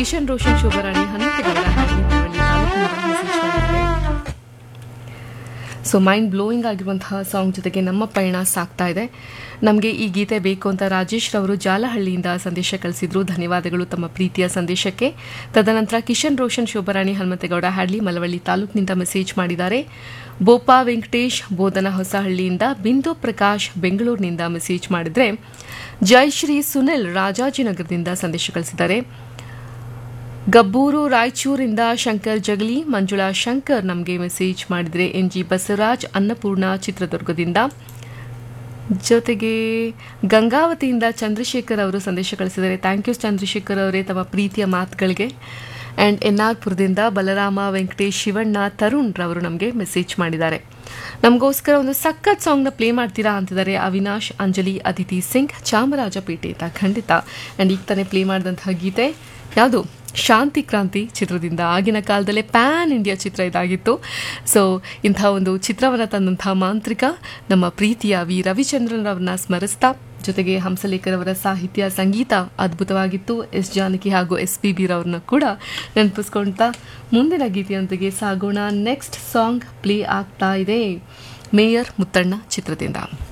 ಕಿಶನ್ ರೋಷನ್ ಶೋಭರಾಣಿ ಹನುಮಂತಗೌಡ ಹಳ್ಳಿ ಮಳವಳ್ಳಿ ತಾಲೂಕಿನಿಂದ ಮೆಸೇಜ್ ಮಾಡಿದ್ದಾರೆ ಸೊ ಮೈಂಡ್ ಬ್ಲೋಯಿಂಗ್ ಆಗಿರುವಂತಹ ಸಾಂಗ್ ಜೊತೆಗೆ ನಮ್ಮ ಪಯಣ ಸಾಗ್ತಾ ಇದೆ ನಮಗೆ ಈ ಗೀತೆ ಬೇಕು ಅಂತ ರಾಜೇಶ್ ರವರು ಜಾಲಹಳ್ಳಿಯಿಂದ ಸಂದೇಶ ಕಳಿಸಿದ್ರು ಧನ್ಯವಾದಗಳು ತಮ್ಮ ಪ್ರೀತಿಯ ಸಂದೇಶಕ್ಕೆ ತದನಂತರ ಕಿಶನ್ ರೋಷನ್ ಶೋಭರಾಣಿ ಹನುಮಂತೇಗೌಡ ಹಳ್ಳಿ ಮಲವಳ್ಳಿ ತಾಲೂಕಿನಿಂದ ಮೆಸೇಜ್ ಮಾಡಿದ್ದಾರೆ ಬೋಪಾ ವೆಂಕಟೇಶ್ ಬೋಧನ ಹೊಸಹಳ್ಳಿಯಿಂದ ಬಿಂದು ಪ್ರಕಾಶ್ ಬೆಂಗಳೂರಿನಿಂದ ಮೆಸೇಜ್ ಮಾಡಿದ್ರೆ ಜಯಶ್ರೀ ಸುನಿಲ್ ರಾಜಾಜಿನಗರದಿಂದ ಸಂದೇಶ ಕಳಿಸಿದ್ದಾರೆ ಗಬ್ಬೂರು ರಾಯಚೂರಿಂದ ಶಂಕರ್ ಜಗಲಿ ಮಂಜುಳಾ ಶಂಕರ್ ನಮಗೆ ಮೆಸೇಜ್ ಮಾಡಿದರೆ ಎನ್ ಜಿ ಬಸವರಾಜ್ ಅನ್ನಪೂರ್ಣ ಚಿತ್ರದುರ್ಗದಿಂದ ಜೊತೆಗೆ ಗಂಗಾವತಿಯಿಂದ ಚಂದ್ರಶೇಖರ್ ಅವರು ಸಂದೇಶ ಕಳಿಸಿದ್ದಾರೆ ಥ್ಯಾಂಕ್ ಯು ಚಂದ್ರಶೇಖರ್ ಅವರೇ ತಮ್ಮ ಪ್ರೀತಿಯ ಮಾತುಗಳಿಗೆ ಆ್ಯಂಡ್ ಎನ್ ಆರ್ ಪುರದಿಂದ ಬಲರಾಮ ವೆಂಕಟೇಶ್ ಶಿವಣ್ಣ ತರುಣ್ ರವರು ನಮಗೆ ಮೆಸೇಜ್ ಮಾಡಿದ್ದಾರೆ ನಮಗೋಸ್ಕರ ಒಂದು ಸಖತ್ ಸಾಂಗ್ನ ಪ್ಲೇ ಮಾಡ್ತೀರಾ ಅಂತಿದ್ದಾರೆ ಅವಿನಾಶ್ ಅಂಜಲಿ ಅದಿತಿ ಸಿಂಗ್ ಚಾಮರಾಜಪೇಟೆಯಿಂದ ಖಂಡಿತ ಆ್ಯಂಡ್ ಈಗ ತಾನೇ ಪ್ಲೇ ಮಾಡಿದಂತಹ ಗೀತೆ ಯಾವುದು ಶಾಂತಿ ಕ್ರಾಂತಿ ಚಿತ್ರದಿಂದ ಆಗಿನ ಕಾಲದಲ್ಲೇ ಪ್ಯಾನ್ ಇಂಡಿಯಾ ಚಿತ್ರ ಇದಾಗಿತ್ತು ಸೊ ಇಂಥ ಒಂದು ಚಿತ್ರವನ್ನು ತಂದಂತಹ ಮಾಂತ್ರಿಕ ನಮ್ಮ ಪ್ರೀತಿಯ ವಿ ರವಿಚಂದ್ರನ್ ಅವರನ್ನ ಸ್ಮರಿಸ್ತಾ ಜೊತೆಗೆ ಹಂಸಲೇಖರವರ ಸಾಹಿತ್ಯ ಸಂಗೀತ ಅದ್ಭುತವಾಗಿತ್ತು ಎಸ್ ಜಾನಕಿ ಹಾಗೂ ಎಸ್ ಪಿ ಬಿ ರವ್ರನ್ನ ಕೂಡ ನೆನಪಿಸ್ಕೊಳ್ತಾ ಮುಂದಿನ ಗೀತೆಯೊಂದಿಗೆ ಸಾಗೋಣ ನೆಕ್ಸ್ಟ್ ಸಾಂಗ್ ಪ್ಲೇ ಆಗ್ತಾ ಇದೆ ಮೇಯರ್ ಮುತ್ತಣ್ಣ ಚಿತ್ರದಿಂದ